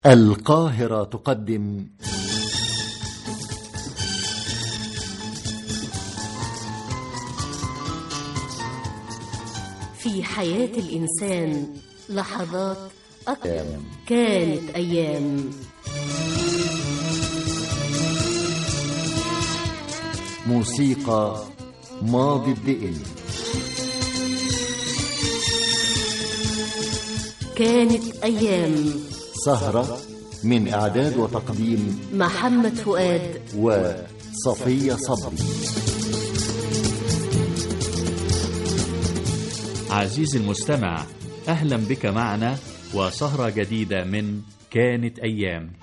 القاهرة تقدم في حياة الإنسان لحظات أكثر كانت أيام موسيقى ماضي الدئن كانت أيام سهرة من إعداد وتقديم محمد فؤاد وصفية صبري عزيزي المستمع اهلا بك معنا وسهره جديده من كانت ايام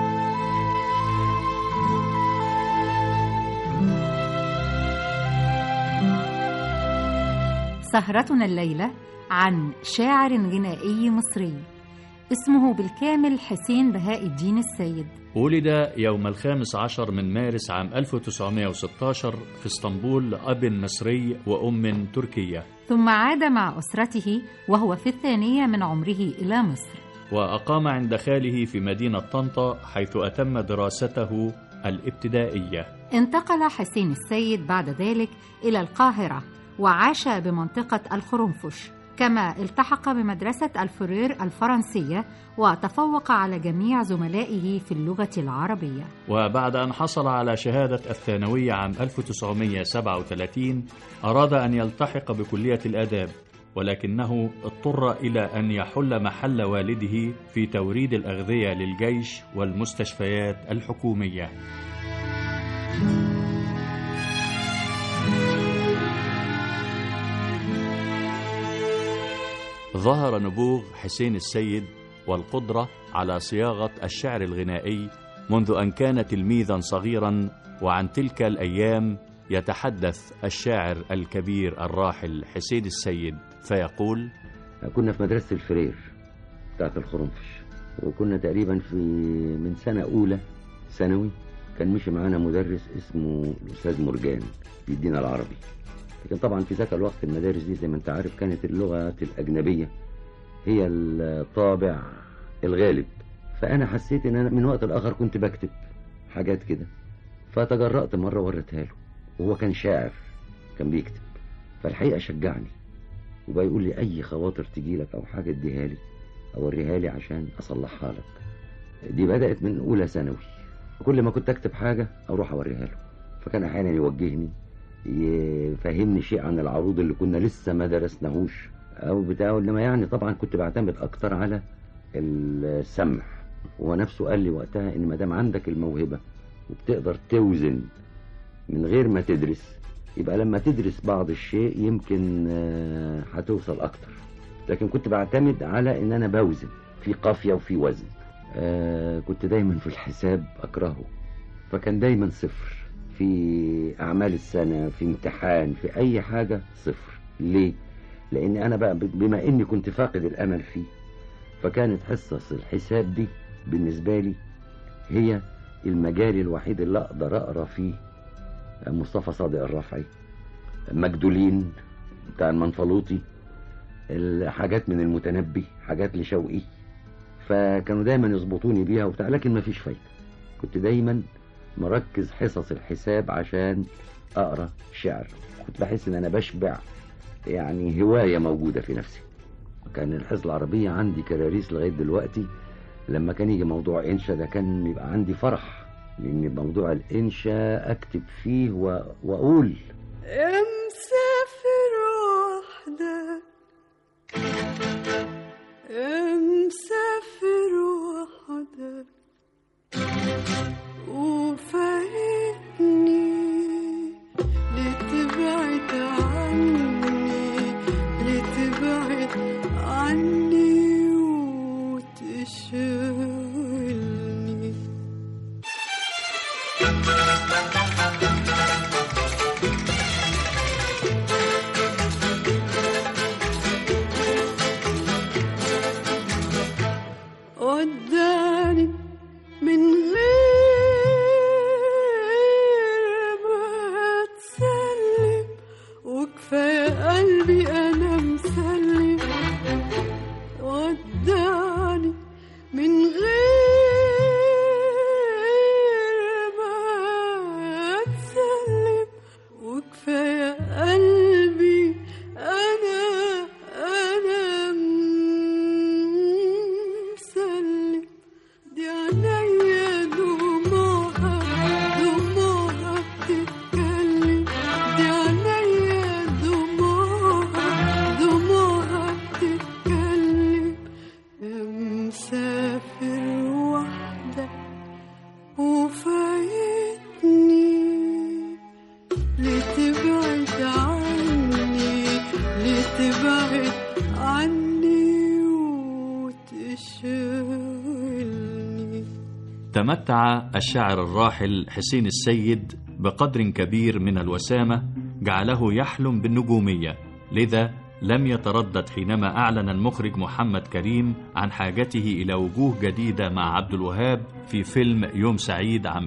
سهرتنا الليلة عن شاعر غنائي مصري اسمه بالكامل حسين بهاء الدين السيد ولد يوم الخامس عشر من مارس عام 1916 في اسطنبول لأب مصري وأم تركية ثم عاد مع أسرته وهو في الثانية من عمره إلى مصر وأقام عند خاله في مدينة طنطا حيث أتم دراسته الابتدائية انتقل حسين السيد بعد ذلك إلى القاهرة وعاش بمنطقة الخرنفش كما التحق بمدرسة الفرير الفرنسية وتفوق على جميع زملائه في اللغة العربية وبعد أن حصل على شهادة الثانوية عام 1937 أراد أن يلتحق بكلية الآداب ولكنه اضطر إلى أن يحل محل والده في توريد الأغذية للجيش والمستشفيات الحكومية ظهر نبوغ حسين السيد والقدرة على صياغة الشعر الغنائي منذ أن كان تلميذا صغيرا وعن تلك الأيام يتحدث الشاعر الكبير الراحل حسين السيد فيقول كنا في مدرسة الفرير بتاعت الخرنفش وكنا تقريبا في من سنة أولى ثانوي كان مشي معانا مدرس اسمه الأستاذ مرجان بيدينا العربي لكن طبعا في ذاك الوقت المدارس دي زي ما انت عارف كانت اللغة الأجنبية هي الطابع الغالب فأنا حسيت إن أنا من وقت لآخر كنت بكتب حاجات كده فتجرأت مرة وريتها له وهو كان شاعر كان بيكتب فالحقيقة شجعني وبقى يقول لي أي خواطر تجيلك أو حاجة اديها لي أوريها لي عشان أصلحها لك دي بدأت من أولى ثانوي كل ما كنت أكتب حاجة أروح أوريها له فكان أحيانا يوجهني يفهمني شيء عن العروض اللي كنا لسه ما درسناهوش أو بتاع إنما يعني طبعا كنت بعتمد أكتر على السمع هو نفسه قال لي وقتها إن ما دام عندك الموهبة وبتقدر توزن من غير ما تدرس يبقى لما تدرس بعض الشيء يمكن آه، هتوصل اكتر لكن كنت بعتمد على ان انا بوزن في قافية وفي وزن آه، كنت دايما في الحساب اكرهه فكان دايما صفر في اعمال السنة في امتحان في اي حاجة صفر ليه لان انا بقى بما اني كنت فاقد الامل فيه فكانت حصص الحساب دي بالنسبة لي هي المجال الوحيد اللي اقدر اقرا فيه مصطفى صادق الرافعي مجدولين بتاع المنفلوطي الحاجات من المتنبي حاجات لشوقي فكانوا دايما يظبطوني بيها وبتاع لكن ما فيش فايدة كنت دايما مركز حصص الحساب عشان اقرا شعر كنت بحس ان انا بشبع يعني هواية موجودة في نفسي كان الحصة العربية عندي كراريس لغاية دلوقتي لما كان يجي موضوع انشا ده كان يبقى عندي فرح لان موضوع الانشاء اكتب فيه و... واقول مسافر وحدك مسافر وحدك وفايتني لتبعد عني لتبعد عني وتشغلني وداني من غير ما تسلم وكفاية قلبي أنا مسلم وداني من غير تمتع الشاعر الراحل حسين السيد بقدر كبير من الوسامة جعله يحلم بالنجومية لذا لم يتردد حينما أعلن المخرج محمد كريم عن حاجته إلى وجوه جديدة مع عبد الوهاب في فيلم يوم سعيد عام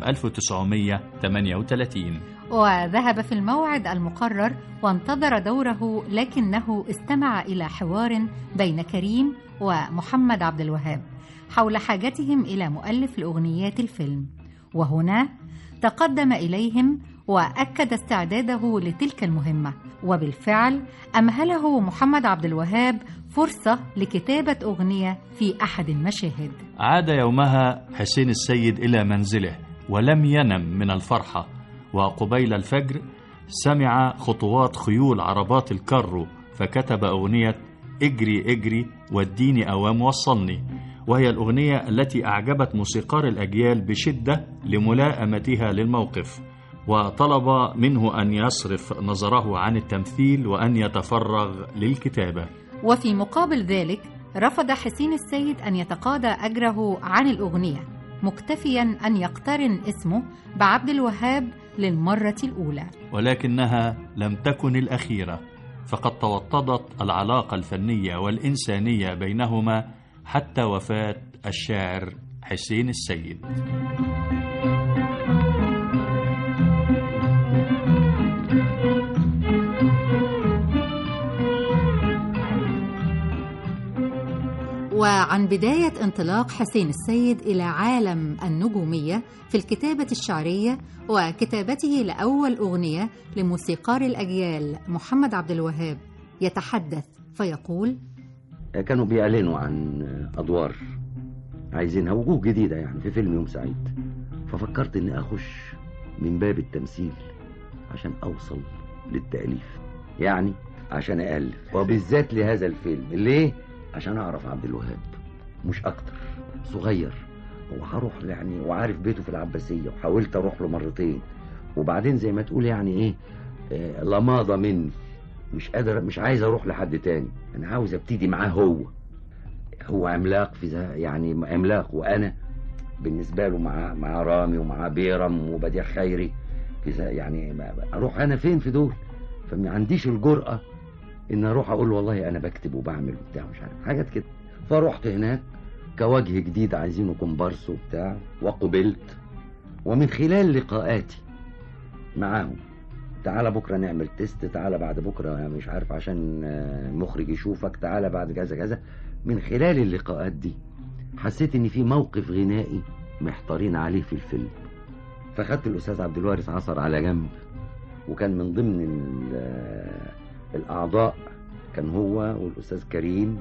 1938 وذهب في الموعد المقرر وانتظر دوره لكنه استمع إلى حوار بين كريم ومحمد عبد الوهاب حول حاجتهم إلى مؤلف لأغنيات الفيلم وهنا تقدم إليهم وأكد استعداده لتلك المهمة وبالفعل أمهله محمد عبد الوهاب فرصة لكتابة أغنية في أحد المشاهد عاد يومها حسين السيد إلى منزله ولم ينم من الفرحة وقبيل الفجر سمع خطوات خيول عربات الكرو فكتب أغنية اجري اجري وديني أوام وصلني وهي الأغنية التي أعجبت موسيقار الأجيال بشدة لملائمتها للموقف وطلب منه أن يصرف نظره عن التمثيل وأن يتفرغ للكتابة وفي مقابل ذلك رفض حسين السيد أن يتقاضى أجره عن الأغنية مكتفيا أن يقترن اسمه بعبد الوهاب للمرة الأولى ولكنها لم تكن الأخيرة فقد توطدت العلاقة الفنية والإنسانية بينهما حتى وفاة الشاعر حسين السيد وعن بداية انطلاق حسين السيد إلى عالم النجومية في الكتابة الشعرية وكتابته لأول أغنية لموسيقار الأجيال محمد عبد الوهاب يتحدث فيقول كانوا بيعلنوا عن أدوار عايزينها وجوه جديدة يعني في فيلم يوم سعيد ففكرت إني أخش من باب التمثيل عشان أوصل للتأليف يعني عشان أألف وبالذات لهذا الفيلم ليه؟ عشان أعرف عبد الوهاب مش أكتر صغير وهروح يعني وعارف بيته في العباسية وحاولت أروح له مرتين وبعدين زي ما تقول يعني إيه آه، لماضة مني مش قادر مش عايز أروح لحد تاني أنا عاوز أبتدي معاه هو هو عملاق في ذا يعني عملاق وأنا بالنسبة له مع مع رامي ومع بيرم وبديع خيري في ذا يعني ما- أروح أنا فين في دول فما عنديش الجرأة ان اروح اقول له والله انا بكتب وبعمل وبتاع مش عارف حاجات كده فرحت هناك كوجه جديد عايزينه كومبارس وبتاع وقبلت ومن خلال لقاءاتي معاهم تعالى بكره نعمل تيست تعالى بعد بكره مش عارف عشان آه، المخرج يشوفك تعالى بعد كذا كذا من خلال اللقاءات دي حسيت ان في موقف غنائي محتارين عليه في الفيلم فخدت الاستاذ عبد الوارث عصر على جنب وكان من ضمن ال- الأعضاء كان هو والأستاذ كريم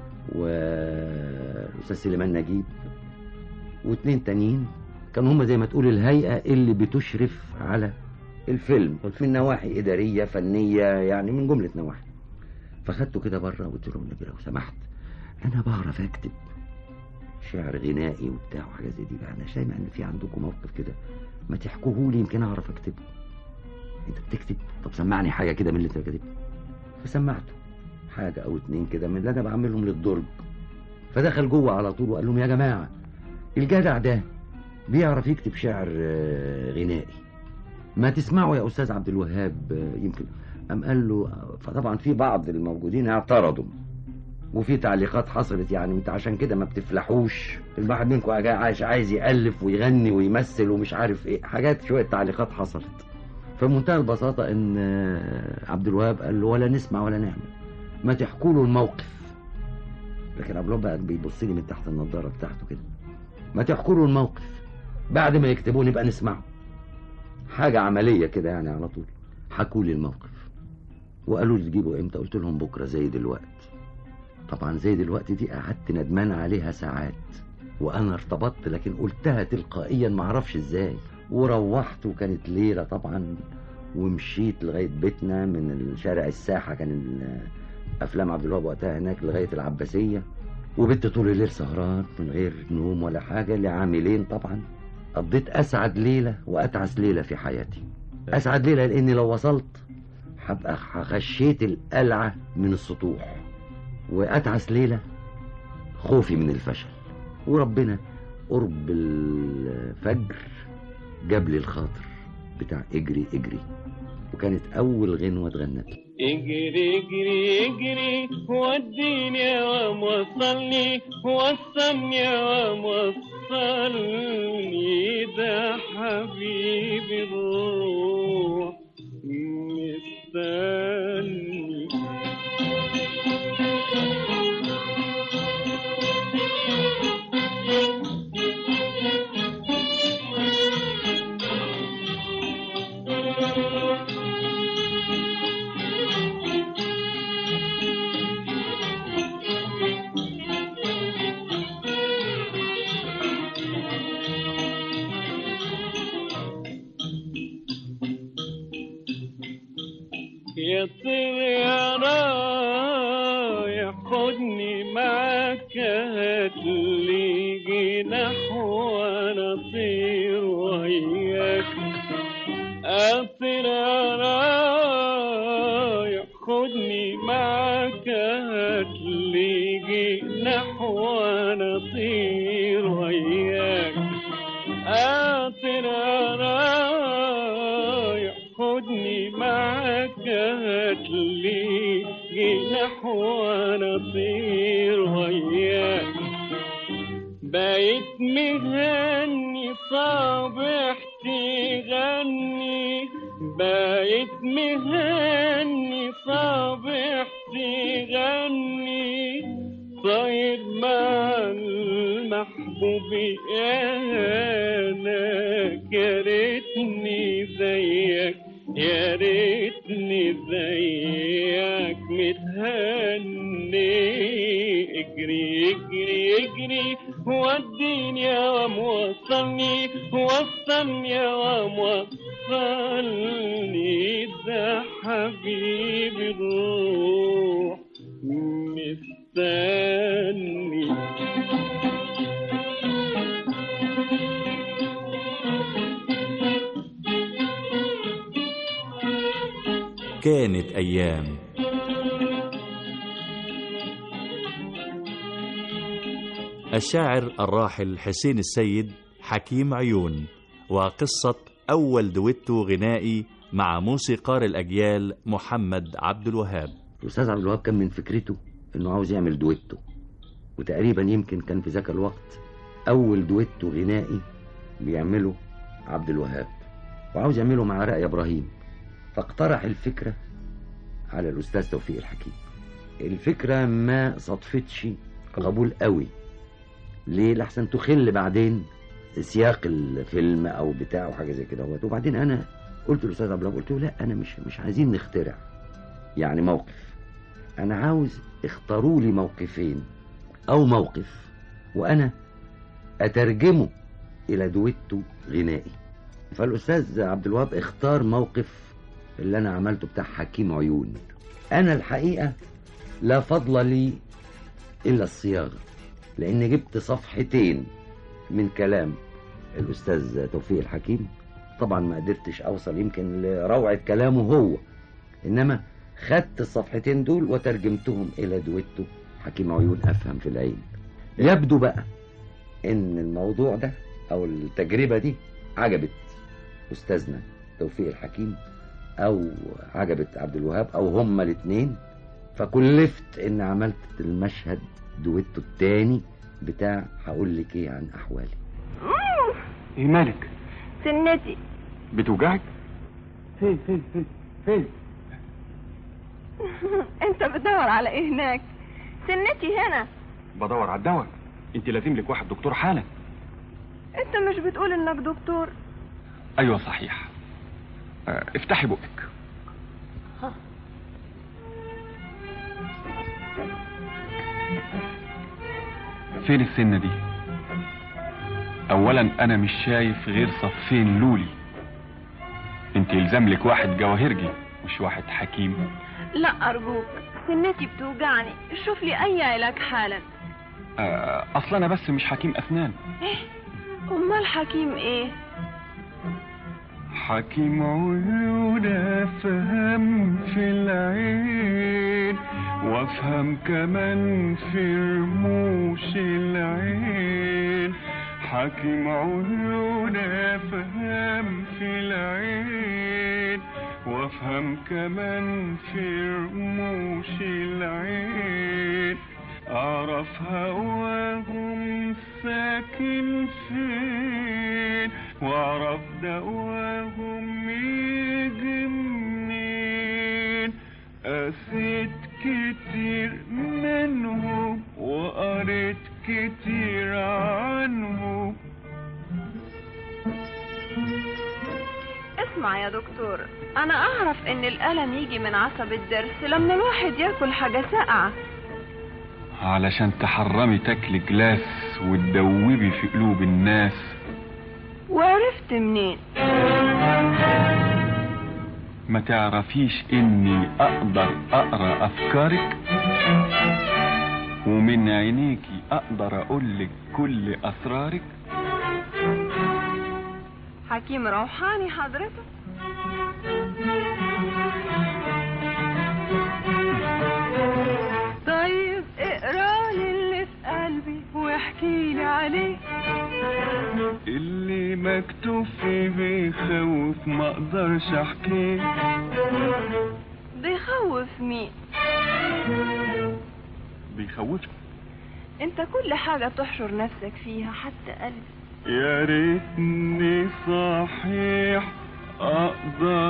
والأستاذ سليمان نجيب واتنين تانيين كانوا هم زي ما تقول الهيئة اللي بتشرف على الفيلم من نواحي إدارية فنية يعني من جملة نواحي فخدته كده بره وقلت لهم نبي لو سمحت أنا بعرف أكتب شعر غنائي وبتاع وحاجة زي دي بقى أنا سامع إن في عندكم موقف كده ما تحكوه لي يمكن أعرف أكتبه أنت بتكتب طب سمعني حاجة كده من اللي أنت كاتبه فسمعته حاجة أو اتنين كده من اللي أنا بعملهم للضرب فدخل جوه على طول وقال لهم يا جماعة الجدع ده بيعرف يكتب شعر آه، غنائي ما تسمعوا يا أستاذ عبد الوهاب آه، يمكن أم قال له فطبعا في بعض الموجودين اعترضوا وفي تعليقات حصلت يعني انت عشان كده ما بتفلحوش الواحد منكم عايز عايز يألف ويغني ويمثل ومش عارف ايه حاجات شوية تعليقات حصلت فمنتهى البساطة ان آه، عبد الوهاب قال له ولا نسمع ولا نعمل ما تحكوا له الموقف لكن عبد الوهاب بقى بيبص لي من تحت النضارة بتاعته كده ما تحكوا له الموقف بعد ما يكتبوه نبقى نسمعه حاجة عملية كده يعني على طول حكوا لي الموقف وقالوا لي تجيبوا امتى قلت لهم بكرة زي دلوقتي طبعا زي دلوقتي دي قعدت ندمان عليها ساعات وانا ارتبطت لكن قلتها تلقائيا معرفش ازاي وروحت وكانت ليلة طبعا ومشيت لغاية بيتنا من شارع الساحة كان ال- أفلام عبد الوهاب وقتها هناك لغاية العباسية وبت طول الليل سهران من غير نوم ولا حاجة لعاملين طبعا قضيت أسعد ليلة وأتعس ليلة في حياتي أسعد ليلة لأني لو وصلت هبقى خشيت القلعة من السطوح وأتعس ليلة خوفي من الفشل وربنا قرب الفجر جاب لي الخاطر بتاع اجري اجري وكانت اول غنوه اتغنت اجري اجري اجري وديني يا وام وصلني وصلني يا وام وصلني ده حبيبي الروح مستني يا طير يا رايح خدني معاك هاتلي جناح وانا اطير وياك اطير يا رايح خدني معاك هاتلي جناح وانا اطير وياك اطير يا رايح خدني معاك هاتلي جناح وانا اطير وياك بقيت مغني صابحتي غني بقيت مغني صابحتي غني طاير مع المحبوب انا يا ريتني زيك يا ريتني زيك متهني اجري اجري اجري وديني يا وام وصلني وصلني يا وام وصلني ده حبيبي الروح مستني كانت أيام الشاعر الراحل حسين السيد حكيم عيون وقصة أول دويتو غنائي مع موسيقار الأجيال محمد عبد الوهاب الاستاذ عبد الوهاب كان من فكرته انه عاوز يعمل دويتو وتقريبا يمكن كان في ذاك الوقت اول دويتو غنائي بيعمله عبد الوهاب وعاوز يعمله مع رأي ابراهيم فاقترح الفكره على الاستاذ توفيق الحكيم الفكره ما صدفتش قبول قوي ليه لحسن تخل بعدين سياق الفيلم او بتاع او حاجه زي كده اهوت. وبعدين انا قلت للاستاذ عبد الوهاب قلت له لا انا مش مش عايزين نخترع يعني موقف انا عاوز اختاروا لي موقفين او موقف وانا اترجمه الى دويتو غنائي فالاستاذ عبد الوهاب اختار موقف اللي انا عملته بتاع حكيم عيون انا الحقيقه لا فضل لي الا الصياغه لان جبت صفحتين من كلام الاستاذ توفيق الحكيم طبعا ما قدرتش اوصل يمكن لروعه كلامه هو انما خدت الصفحتين دول وترجمتهم الى دويتو حكيم عيون افهم في العين يبدو بقى ان الموضوع ده او التجربه دي عجبت استاذنا توفيق الحكيم او عجبت عبد الوهاب او هما الاثنين فكلفت ان عملت المشهد دويتو التاني بتاع هقول لك ايه عن احوالي ايه مالك سنتي بتوجعك فين فين فين فين انت بتدور على ايه هناك سنتي هنا بدور على الدواء انت لازم لك واحد دكتور حالا انت مش بتقول انك دكتور ايوه صحيح اه، افتحي بقك فين السنة دي اولا انا مش شايف غير صفين لولي انت يلزم لك واحد جواهرجي مش واحد حكيم لا ارجوك سنتي بتوجعني شوف لي اي علاج حالا اه، اصل انا بس مش حكيم اسنان ايه امال حكيم ايه حكيم عيون افهم في العين وافهم كمان في رموش العين حكيم عيوني افهم في العين وافهم كمان في رموش العين اعرف هواهم ساكن فين واعرف دواهم يجي منين قسيت كتير منهم وقريت كتير عنهم اسمع يا دكتور انا اعرف ان الالم يجي من عصب الضرس لما الواحد ياكل حاجه ساقعه علشان تحرمي تاكلي جلاس وتدوبي في قلوب الناس وعرفت منين ما تعرفيش اني اقدر اقرا افكارك ومن عينيكي اقدر اقولك كل اسرارك حكيم روحاني حضرتك طيب اقرا لي اللي في قلبي واحكي لي عليه اللي مكتوب فيه بيخوف ما اقدرش احكيه بيخوف مين بيخوفك انت كل حاجه تحشر نفسك فيها حتى قلبي يا ريتني صحيح اقدر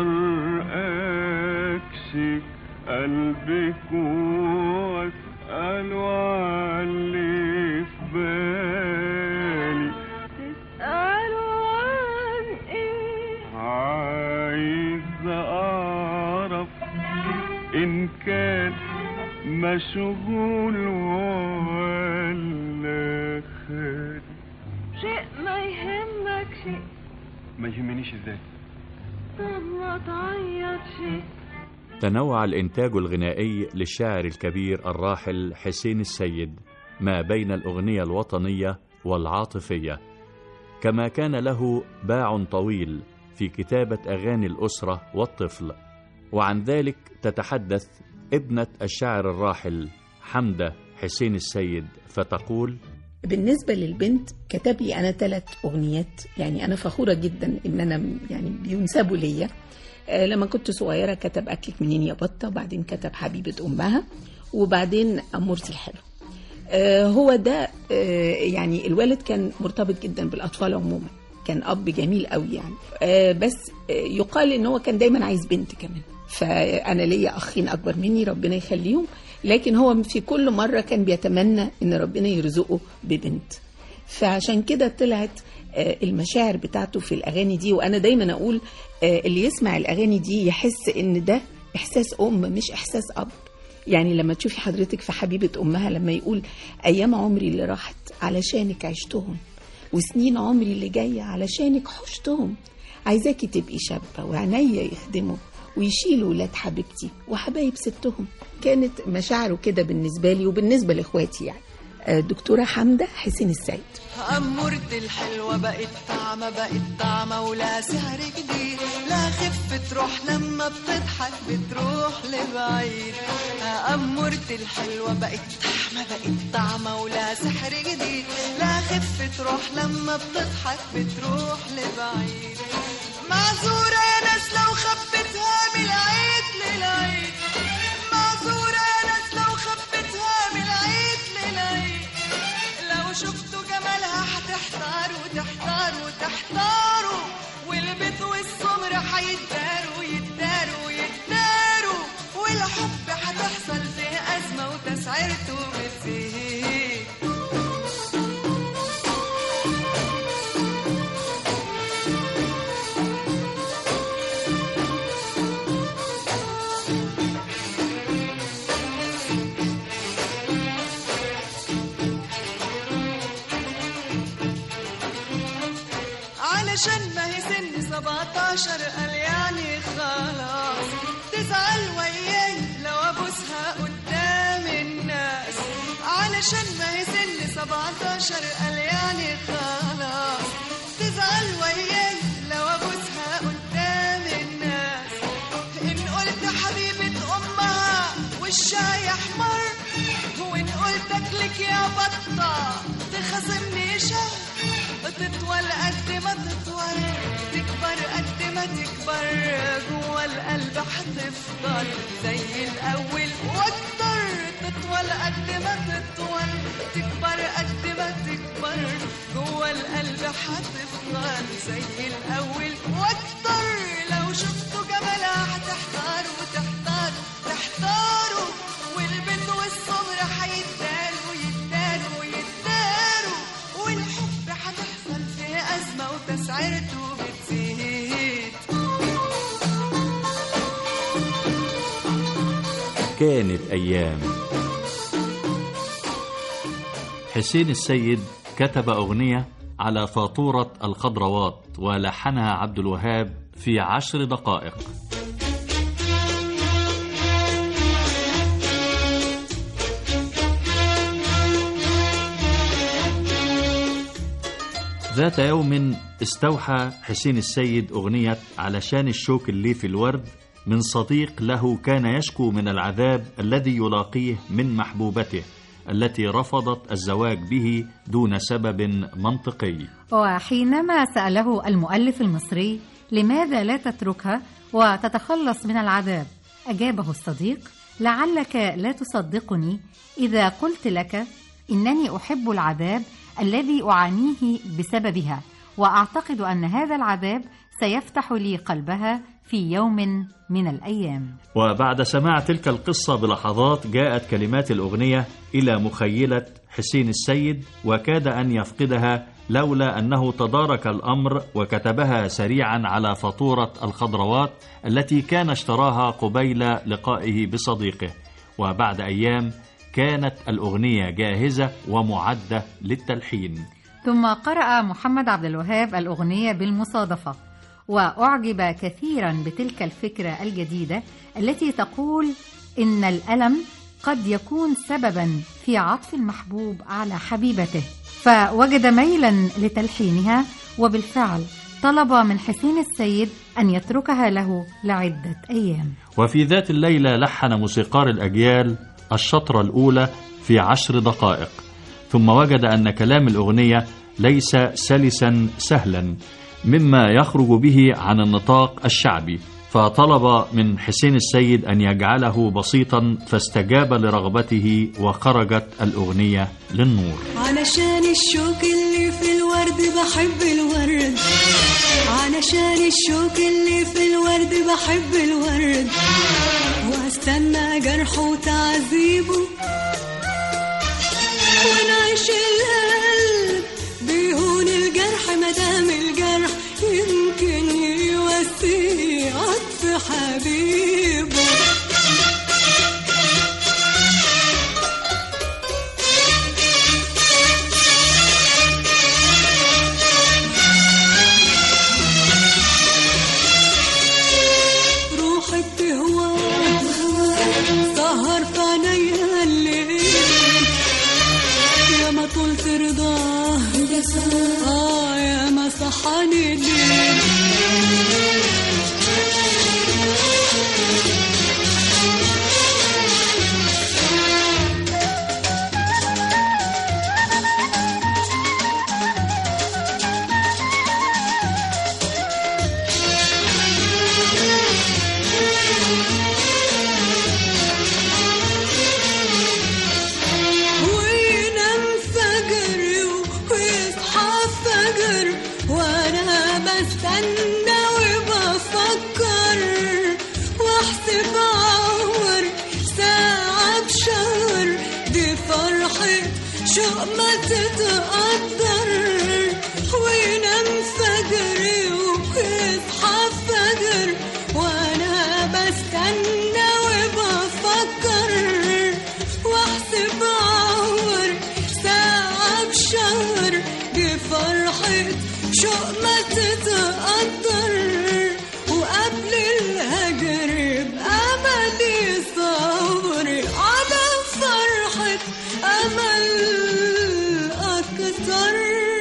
اكشف قلبك واساله على اللي في بالي تسألوا عن ايه عايز اعرف ان كان مشغول ولا خالي شيء ما يهمك شيء ما يهمنيش ازاي طب ما تعيط شيء تنوع الإنتاج الغنائي للشاعر الكبير الراحل حسين السيد ما بين الأغنية الوطنية والعاطفية كما كان له باع طويل في كتابة أغاني الأسرة والطفل وعن ذلك تتحدث ابنة الشاعر الراحل حمدة حسين السيد فتقول بالنسبة للبنت كتب لي أنا ثلاث أغنيات يعني أنا فخورة جدا إن أنا يعني بينسبوا ليا آه، لما كنت صغيرة كتب أكلك منين يا بطة وبعدين كتب حبيبة أمها وبعدين أمورتي الحلو آه، هو ده آه، يعني الوالد كان مرتبط جدا بالأطفال عموما كان أب جميل قوي يعني آه، بس آه، يقال إن هو كان دايما عايز بنت كمان فأنا ليا أخين أكبر مني ربنا يخليهم لكن هو في كل مرة كان بيتمنى إن ربنا يرزقه ببنت فعشان كده طلعت آه، المشاعر بتاعته في الأغاني دي وأنا دايما أقول آه، اللي يسمع الأغاني دي يحس إن ده إحساس أم مش إحساس أب يعني لما تشوفي حضرتك في حبيبة أمها لما يقول أيام عمري اللي راحت علشانك عشتهم وسنين عمري اللي جاية علشانك حشتهم عايزاكي تبقي شابة وعينيا يخدموا ويشيلوا ولاد حبيبتي وحبايب ستهم كانت مشاعره كده بالنسبة لي وبالنسبة لإخواتي يعني آه، دكتورة حمدة حسين السيد أمورتي الحلوة بقت طعمة بقت طعمة ولا سهر جديد لا خفة روح لما بتضحك بتروح لبعيد أمورتي الحلوة بقت طعمة بقت طعمة ولا سحر جديد لا خفة روح لما بتضحك بتروح لبعيد معذورة يا ناس لو خبتها من العيد للعيد معذورة يا ناس لو خبتها من العيد للعيد لو شفتوا جمالها هتحتاروا تحتاروا تحتاروا والبيت والسمر هيتداروا يتداروا يتداروا والحب هتحصل فيه أزمة وتسعيرته بتزيد علشان ما هي سن 17 قال يعني خلاص تزعل وياي لو ابوسها قدام الناس علشان ما هي سن 17 قال يعني خلاص تزعل وياي لو ابوسها قدام الناس ان قلت حبيبة امها وشها يحمر وان قلت اكلك يا بطة تخاصمني شهر تطول قد ما تطول تكبر قد ما تكبر جوا القلب هتفضل زي الأول وأكتر تطول قد ما تطول تكبر قد ما تكبر جوا القلب هتفضل زي الأول وأكتر لو شفتوا جمالها هتحتاروا تحتاروا تحتاروا والبنت والصبر هيتداروا يتداروا يتداروا والحب هتحصل في أزمة وتسعيرته بتزيد كانت أيام حسين السيد كتب أغنية على فاتورة الخضروات ولحنها عبد الوهاب في عشر دقائق ذات يوم استوحى حسين السيد أغنية علشان الشوك اللي في الورد من صديق له كان يشكو من العذاب الذي يلاقيه من محبوبته التي رفضت الزواج به دون سبب منطقي وحينما سأله المؤلف المصري لماذا لا تتركها وتتخلص من العذاب أجابه الصديق لعلك لا تصدقني إذا قلت لك إنني أحب العذاب الذي أعانيه بسببها وأعتقد أن هذا العذاب سيفتح لي قلبها في يوم من الأيام وبعد سماع تلك القصة بلحظات جاءت كلمات الأغنية إلى مخيلة حسين السيد وكاد أن يفقدها لولا أنه تدارك الأمر وكتبها سريعا على فاتورة الخضروات التي كان اشتراها قبيل لقائه بصديقه وبعد أيام كانت الأغنية جاهزة ومعدة للتلحين ثم قرأ محمد عبد الوهاب الأغنية بالمصادفة وأعجب كثيرا بتلك الفكرة الجديدة التي تقول إن الألم قد يكون سببا في عطف المحبوب على حبيبته فوجد ميلا لتلحينها وبالفعل طلب من حسين السيد أن يتركها له لعدة أيام وفي ذات الليلة لحن موسيقار الأجيال الشطرة الأولى في عشر دقائق ثم وجد أن كلام الأغنية ليس سلسا سهلا مما يخرج به عن النطاق الشعبي فطلب من حسين السيد أن يجعله بسيطا فاستجاب لرغبته وخرجت الأغنية للنور علشان الشوك اللي في الورد بحب الورد علشان الشوك اللي في الورد بحب الورد واستنى جرحه وتعذيبه ونعيش القلب بيهون الجرح مدام الجرح يمكن يوسي عطف حبيبه روحي بتهوى سهر في عينيا الليل يا ما طولت رضاه اه يا ما صحاني الليل وينام فجر ويصحى فجر وانا بستنى وبفكر واحسب عمر ساعة بشهر دي فرحة شوق ما تتقدر وينام فجر ويصحى فجر وانا بستنى وبفكر واحسب عمر ساعة بشهر دي فرحة شوق ما تتقدر وقبل الهجر بأملي صبري على فرحة أمل أكتر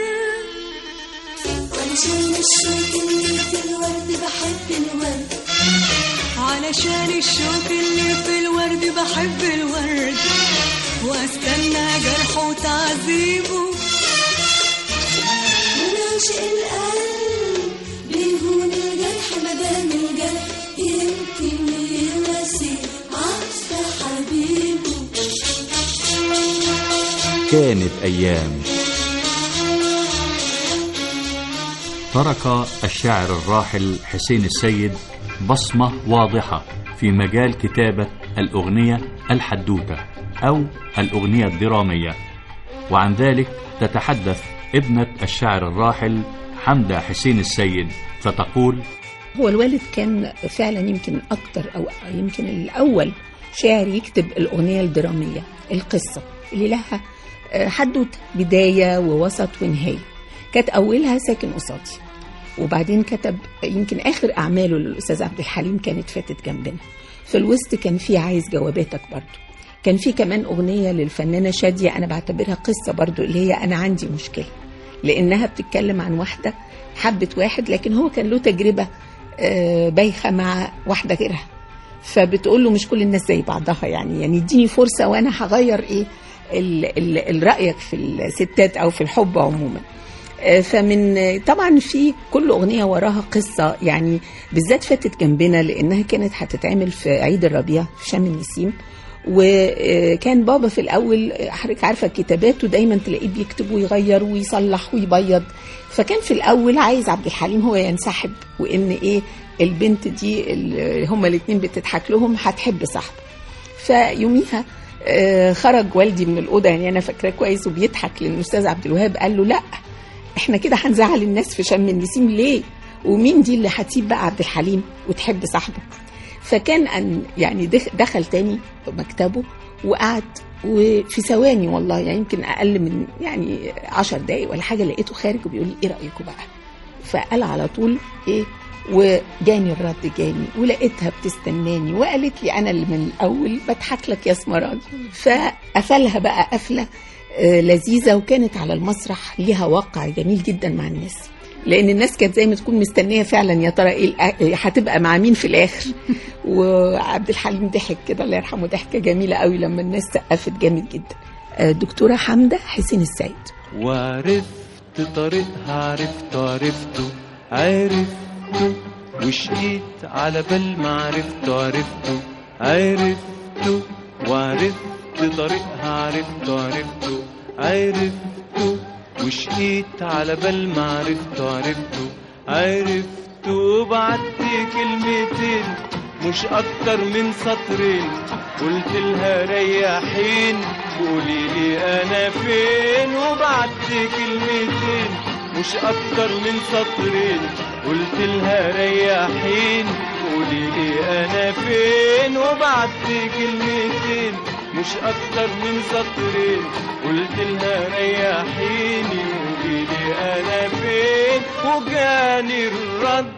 علشان الشوق اللي في الورد بحب الورد علشان الشوق اللي في الورد بحب الورد واستنى جرحه وتعذيبه عاشق القلب بيهون الجرح مدام الجرح يمكن يواسي عطف حبيبه كانت أيام ترك الشاعر الراحل حسين السيد بصمة واضحة في مجال كتابة الأغنية الحدوتة أو الأغنية الدرامية وعن ذلك تتحدث ابنة الشاعر الراحل حمدة حسين السيد فتقول هو الوالد كان فعلا يمكن اكتر او يمكن الاول شاعر يكتب الاغنيه الدراميه القصه اللي لها آه، حدوته بدايه ووسط ونهايه كانت اولها ساكن قصادي وبعدين كتب يمكن اخر اعماله للاستاذ عبد الحليم كانت فاتت جنبنا في الوسط كان في عايز جواباتك برضو كان في كمان اغنيه للفنانه شاديه انا بعتبرها قصه برضو اللي هي انا عندي مشكله لانها بتتكلم عن واحده حبت واحد لكن هو كان له تجربه آه، بايخه مع واحده غيرها فبتقول له مش كل الناس زي بعضها يعني يعني اديني فرصه وانا هغير ايه ال- ال- رايك في الستات او في الحب عموما آه، فمن طبعا في كل اغنيه وراها قصه يعني بالذات فاتت جنبنا لانها كانت هتتعمل في عيد الربيع في شم النسيم وكان بابا في الاول حضرتك عارفه كتاباته دايما تلاقيه بيكتب ويغير ويصلح ويبيض فكان في الاول عايز عبد الحليم هو ينسحب وان ايه البنت دي اللي هما الاثنين بتضحك لهم هتحب صاحبه فيوميها آه، خرج والدي من الاوضه يعني انا فاكراه كويس وبيضحك لان الاستاذ عبد الوهاب قال له لا احنا كده هنزعل الناس في شم النسيم ليه ومين دي اللي هتسيب بقى عبد الحليم وتحب صاحبه فكان ان يعني دخ- دخل تاني مكتبه وقعد وفي ثواني والله يعني يمكن اقل من يعني عشر دقايق ولا حاجه لقيته خارج وبيقول لي ايه رايكم بقى فقال على طول ايه وجاني الرد جاني ولقيتها بتستناني وقالت لي انا اللي من الاول بضحك لك يا اسمراني فقفلها بقى قفله آه، لذيذه وكانت على المسرح ليها واقع جميل جدا مع الناس لان الناس كانت زي ما تكون مستنيه فعلا يا ترى ايه الأ- هتبقى مع مين في الاخر وعبد الحليم ضحك كده الله يرحمه ضحكه جميله قوي لما الناس سقفت جامد جدا آه، دكتوره حمده حسين السيد وعرفت طريقها عرفته عرفته عرفته وشقيت على بال ما عرفته عرفته عرفته وعرفت طريقها عرفته عرفته عرفته وشقيت على بال ما عرفته عرفته عرفته وبعت كلمتين مش اكتر من سطرين قلت لها ريحين قولي لي انا فين وبعت كلمتين مش اكتر من سطرين قلت لها ريحين قولي لي انا فين وبعت كلمتين مش اكتر من سطرين قلت لها ريحيني قولي لي انا فين وجاني الرد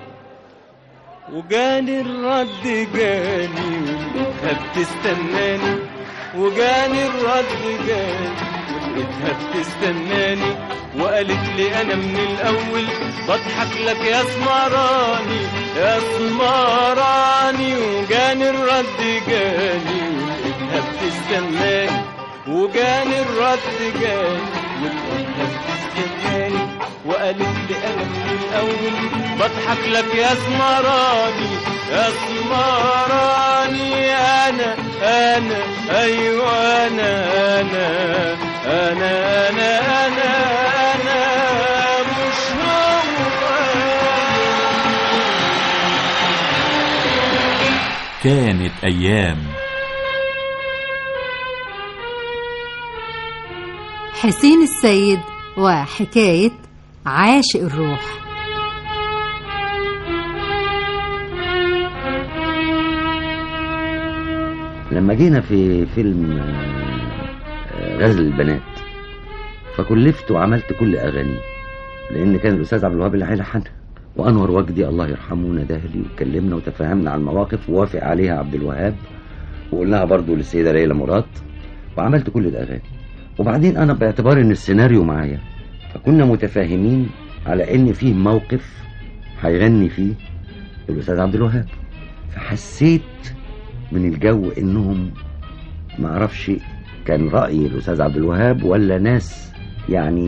وجاني الرد جاني ولقيتها بتستناني وجاني الرد جاني ولقيتها بتستناني وقالت لي انا من الاول بضحك لك يا سمراني يا سمراني وجاني الرد جاني ولقيتها بتستناني وجاني الرد جاني ولقيتها بتستناني وقالت لي انا من الاول بضحك لك يا سمراني يا سمراني انا انا ايوه انا انا انا انا انا انا مش كانت أيام حسين السيد وحكاية عاشق الروح لما جينا في فيلم آه، غزل البنات فكلفت وعملت كل اغانيه لان كان الاستاذ عبد الوهاب اللي هيلحنها وانور وجدي الله يرحمه نده لي وكلمنا وتفاهمنا على المواقف ووافق عليها عبد الوهاب وقلناها برضو للسيده ليلى مراد وعملت كل الاغاني وبعدين انا باعتبار ان السيناريو معايا فكنا متفاهمين على ان فيه موقف هيغني فيه الاستاذ عبد الوهاب فحسيت من الجو انهم ما اعرفش كان راي الاستاذ عبد الوهاب ولا ناس يعني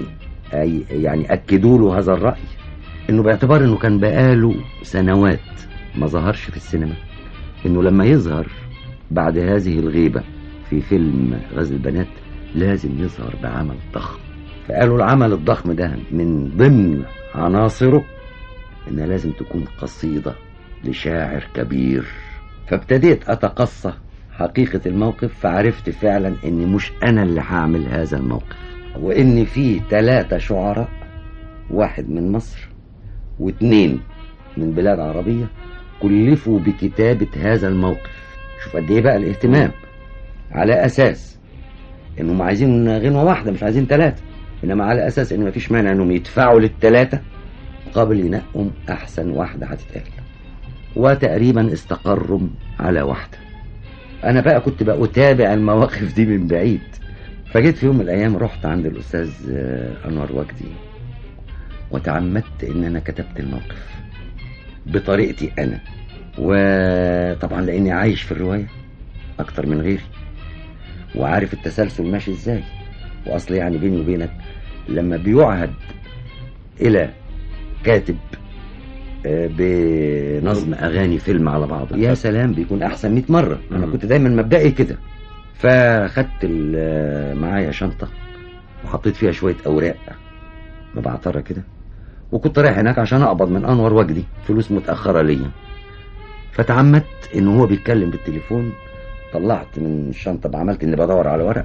أي يعني أكدوا له هذا الرأي إنه باعتبار إنه كان بقاله سنوات ما ظهرش في السينما إنه لما يظهر بعد هذه الغيبة في فيلم غزل البنات لازم يظهر بعمل ضخم فقالوا العمل الضخم ده من ضمن عناصره إنها لازم تكون قصيدة لشاعر كبير فابتديت أتقصى حقيقة الموقف فعرفت فعلا إني مش أنا اللي هعمل هذا الموقف وإن في ثلاثة شعراء واحد من مصر واثنين من بلاد عربية كلفوا بكتابة هذا الموقف شوف قد إيه بقى الاهتمام على أساس إنهم عايزين غنوة واحدة مش عايزين ثلاثة إنما على أساس إن مفيش مانع إنهم يدفعوا للثلاثة مقابل ينقوا أحسن واحدة هتتقال وتقريبا استقروا على واحدة أنا بقى كنت بقى أتابع المواقف دي من بعيد فجيت في يوم من الأيام رحت عند الأستاذ آه، أنور وجدي وتعمدت إن أنا كتبت الموقف بطريقتي أنا وطبعا لأني عايش في الرواية أكتر من غيري وعارف التسلسل ماشي إزاي وأصل يعني بيني وبينك لما بيعهد إلى كاتب آه، بنظم أغاني فيلم على بعض يا سلام بيكون أحسن 100 مرة أنا كنت دايما مبدئي كده فخدت ال- معايا شنطة وحطيت فيها شوية أوراق مبعترة كده وكنت رايح هناك عشان أقبض من أنور وجدي فلوس متأخرة ليا فتعمدت إن هو بيتكلم بالتليفون طلعت من الشنطة عملت إني بدور على ورق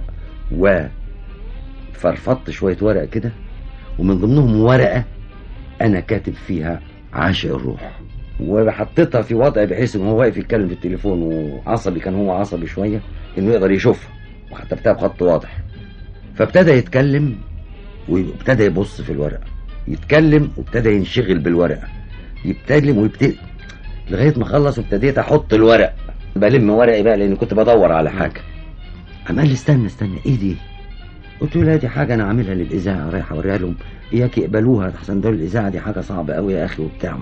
وفرفضت شوية ورق كده ومن ضمنهم ورقة أنا كاتب فيها عاشق الروح وحطيتها في وضع بحيث ان هو واقف يتكلم في التليفون وعصبي كان هو عصبي شويه انه يقدر يشوفها وكتبتها بخط واضح فابتدى يتكلم وابتدى يبص في الورقه يتكلم وابتدى ينشغل بالورقه يتكلم ويبتدي لغايه ما خلص وابتديت احط الورق بلم ورقي بقى لاني كنت بدور على حاجه قام قال لي استنى استنى ايه دي قلت له لا دي حاجه انا عاملها للاذاعه رايح اوريها لهم اياك يقبلوها احسن دول الاذاعه دي حاجه صعبه قوي يا اخي وبتاع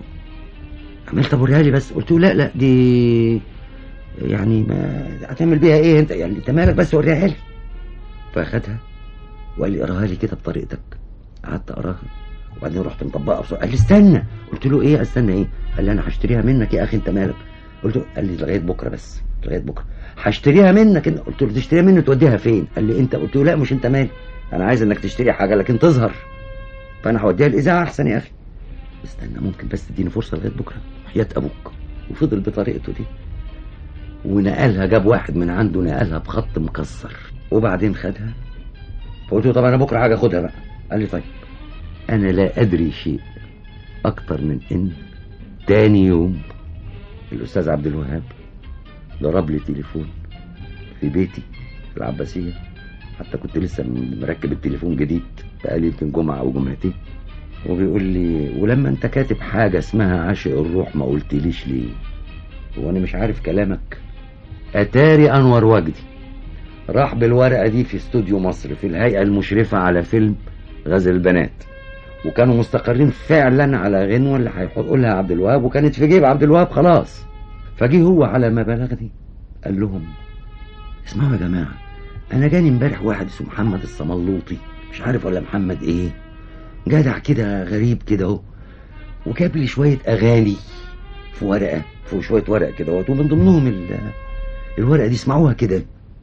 عملت اوريها لي بس قلت له لا لا دي يعني ما هتعمل بيها ايه انت يعني انت مالك بس وريها لي فاخدها وقال لي اقراها لي كده بطريقتك قعدت اقراها وبعدين رحت مطبقها بسرعه قال لي استنى قلت له ايه استنى ايه قال لي انا هشتريها منك يا اخي انت مالك قلت له قال لي لغايه بكره بس لغايه بكره هشتريها منك انت قلت له تشتريها مني توديها فين قال لي انت قلت له لا مش انت مالك انا عايز انك تشتري حاجه لكن تظهر فانا هوديها الاذاعه احسن يا اخي استنى ممكن بس تديني فرصه لغايه بكره حياه ابوك وفضل بطريقته دي ونقلها جاب واحد من عنده نقلها بخط مكسر وبعدين خدها فقلت له طب انا بكره حاجه اخدها بقى قال لي طيب انا لا ادري شيء اكتر من ان تاني يوم الاستاذ عبد الوهاب ضرب لي تليفون في بيتي في العباسيه حتى كنت لسه مركب التليفون جديد بقالي يمكن جمعه او جمعتين وبيقول لي ولما انت كاتب حاجه اسمها عاشق الروح ما قلتليش ليه وانا مش عارف كلامك اتاري انور وجدي راح بالورقه دي في استوديو مصر في الهيئه المشرفه على فيلم غزل البنات وكانوا مستقرين فعلا على غنوه اللي هيحط لها عبد الوهاب وكانت في جيب عبد الوهاب خلاص فجه هو على ما بلغني قال لهم اسمعوا يا جماعه انا جاني امبارح واحد اسمه محمد الصملوطي مش عارف ولا محمد ايه جدع كده غريب كده اهو وجاب لي شويه اغاني في ورقه في شويه ورق كده اهوت ومن ضمنهم ال- الورقه دي اسمعوها كده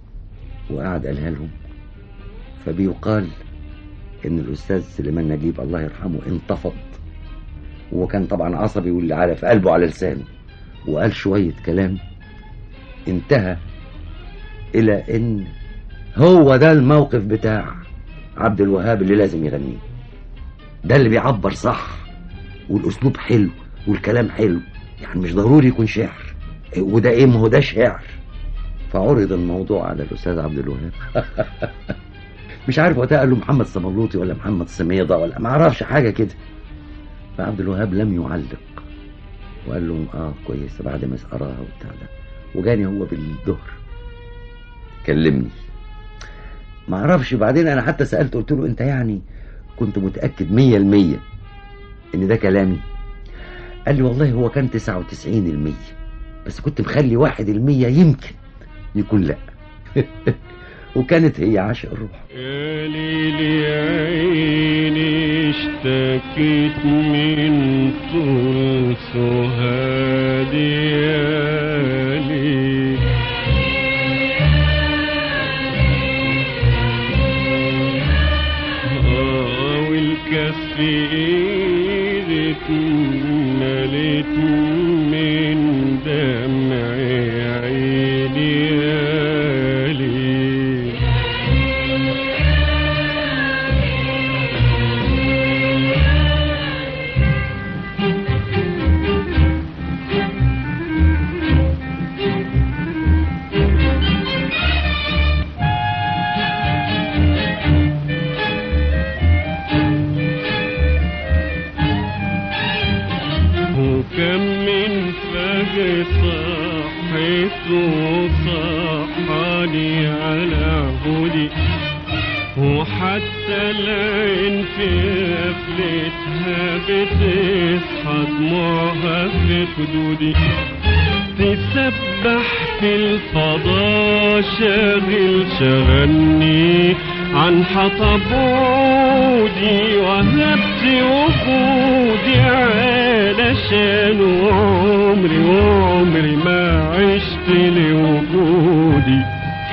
وقعد قالها لهم فبيقال ان الاستاذ سليمان نجيب الله يرحمه انتفض وكان طبعا عصبي واللي على في قلبه على لسانه وقال شويه كلام انتهى الى ان هو ده الموقف بتاع عبد الوهاب اللي لازم يغنيه ده اللي بيعبر صح والاسلوب حلو والكلام حلو يعني مش ضروري يكون شعر وده ايه ما هو ده شعر فعرض الموضوع على الاستاذ عبد الوهاب مش عارف وقتها قال له محمد صملوطي ولا محمد سميضه ولا ما اعرفش حاجه كده فعبد الوهاب لم يعلق وقال لهم اه كويس بعد ما قراها وبتاع ده وجاني هو بالظهر كلمني ما اعرفش بعدين انا حتى سالته قلت له انت يعني كنت متاكد مية المية ان ده كلامي قال لي والله هو كان تسعة وتسعين المية بس كنت مخلي واحد المية يمكن يكون لا وكانت هي عاشق الروح يا ليلي عيني اشتكيت من طول سهادي يا ليل آه والكف ايدي اتملت من دمع عيني يا ليل وكم من فجر صحيت وصحاني على هدي وحتى العين في قفلتها بتصحى دموعها في خدودي تسبح في الفضاء شاغل شغلني عن حطبودي وهبت وجودي علشان عمري وعمري ما عشت لوجودي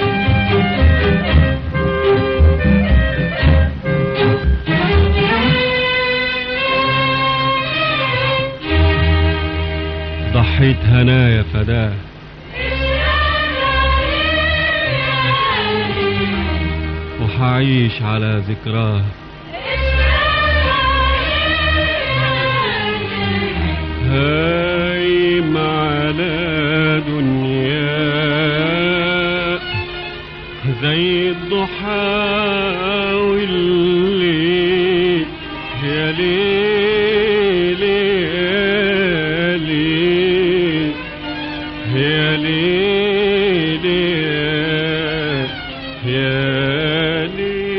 ضحيت هنايا فداه وحعيش على ذكراه هايم على دنيا زي الضحى والليل يا ليل يا ليل يا ليل يا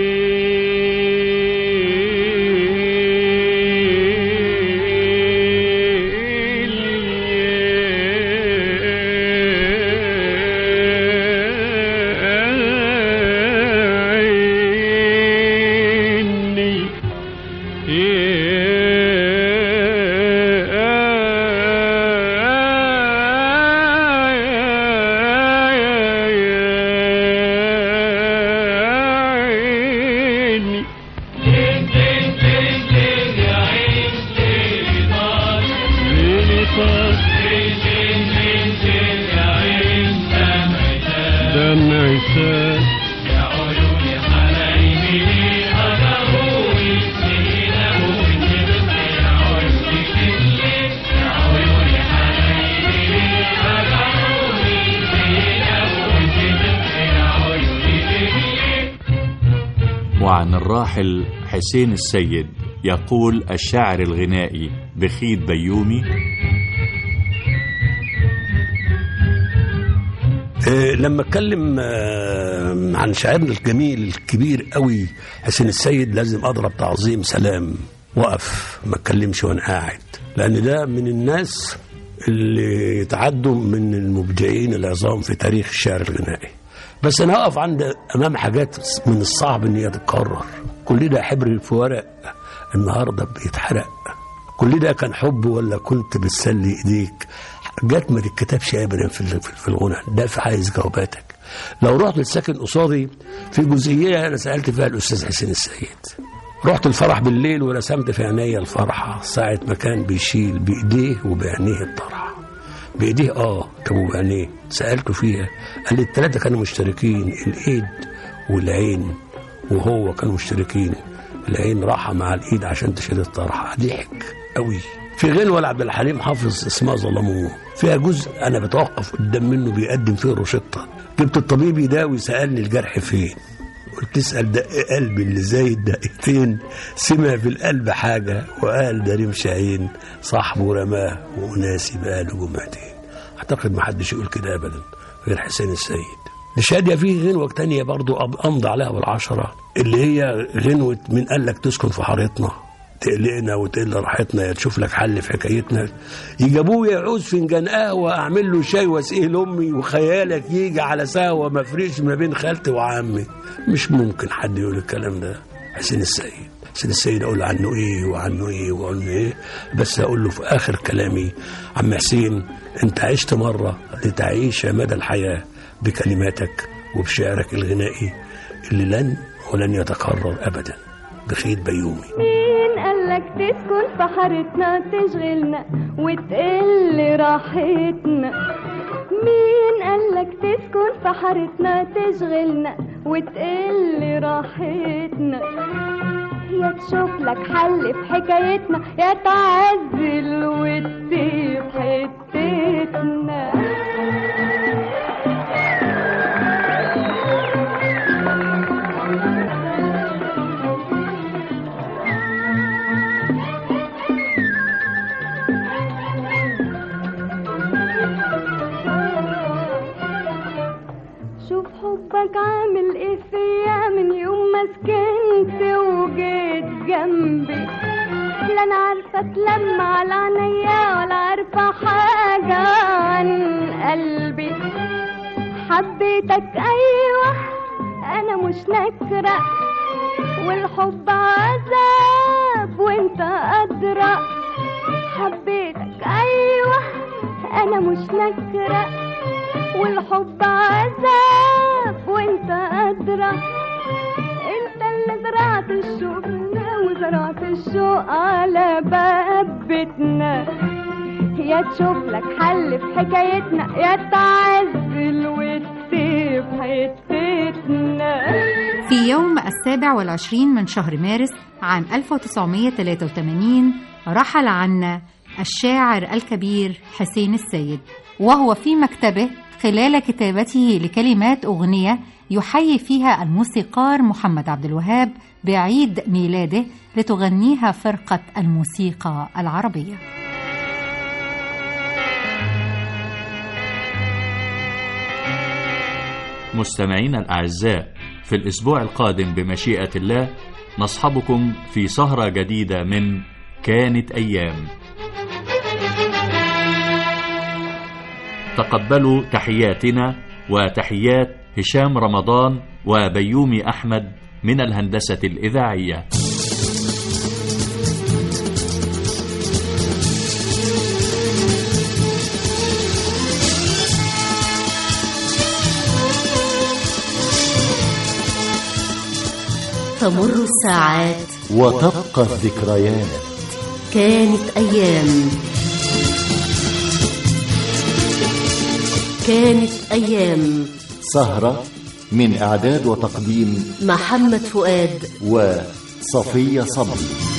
ليل دمع سال وعن الراحل حسين السيد يقول الشاعر الغنائي بخيت بيومي آه، لما اتكلم آه، عن شاعرنا الجميل الكبير قوي حسين السيد لازم اضرب تعظيم سلام وقف ما اتكلمش وانا قاعد لان ده من الناس اللي يتعدوا من المبدعين العظام في تاريخ الشعر الغنائي بس انا هقف عند امام حاجات من الصعب ان هي تتكرر كل ده حبر في ورق النهارده بيتحرق كل ده كان حب ولا كنت بتسلي ايديك حاجات ما تتكتبش ابدا في ال- في في الغنى ده في عايز جواباتك لو رحت للساكن قصادي في جزئيه انا سالت فيها الاستاذ حسين السيد رحت الفرح بالليل ورسمت في عينيا الفرحه ساعه ما كان بيشيل بايديه وبعينيه الطرحه بايديه اه طب وبعينيه سالته فيها قال لي الثلاثه كانوا مشتركين الايد والعين وهو كانوا مشتركين العين راحه مع الايد عشان تشيل الطرحه ضحك قوي في غنوة لعبد الحليم حافظ اسمها ظلموه فيها جزء انا بتوقف قدام منه بيقدم فيه روشته جبت الطبيب يداوي سالني الجرح فين قلت تسال دق قلبي اللي زي الدقيقتين سمع في القلب حاجه وقال ده رمش عين صاحبه رماه وناسي بقاله جمعتين اعتقد ما حدش يقول كده ابدا غير حسين السيد لشادية في غنوة تانية برضو أب- أمضى عليها بالعشرة اللي هي غنوة من قال لك تسكن في حارتنا تقلقنا وتقل راحتنا يا تشوف لك حل في حكايتنا يجي ابويا يعوز فنجان قهوه اعمل له شاي واسقيه لامي وخيالك يجي على سهوه ما فرقش ما بين خالتي وعمي مش ممكن حد يقول الكلام ده حسين السيد حسين السيد اقول عنه ايه وعنه ايه وعنه ايه بس اقول له في اخر كلامي عم حسين انت عشت مره لتعيش مدى الحياه بكلماتك وبشعرك الغنائي اللي لن ولن يتكرر ابدا بخيت بيومي مين قالك تسكن في حارتنا تشغلنا وتقل راحتنا مين قالك تسكن في حارتنا تشغلنا وتقل راحتنا يا تشوف لك حل في حكايتنا يا تعزل وتسيب حتتنا شوف حبك عامل ايه فيا من يوم ما سكنت وجيت جنبي لا انا عارفه اتلم على عينيا ولا عارفه حاجه عن قلبي حبيتك ايوه انا مش نكره والحب عذاب وانت ادرى حبيتك ايوه انا مش نكره والحب عذاب وانت ادرى انت اللي زرعت الشوق فينا وزرعت الشوق على باب بيتنا يا تشوف لك حل في حكايتنا يا تعزل وتسيب حتتنا في يوم السابع والعشرين من شهر مارس عام 1983 رحل عنا الشاعر الكبير حسين السيد وهو في مكتبه خلال كتابته لكلمات أغنية يحيي فيها الموسيقار محمد عبد الوهاب بعيد ميلاده لتغنيها فرقة الموسيقى العربية مستمعينا الأعزاء في الأسبوع القادم بمشيئة الله نصحبكم في سهرة جديدة من كانت أيام تقبلوا تحياتنا وتحيات هشام رمضان وبيومي أحمد من الهندسة الإذاعية تمر الساعات وتبقى الذكريات كانت أيام كانت أيام سهرة من إعداد وتقديم محمد فؤاد وصفية صبري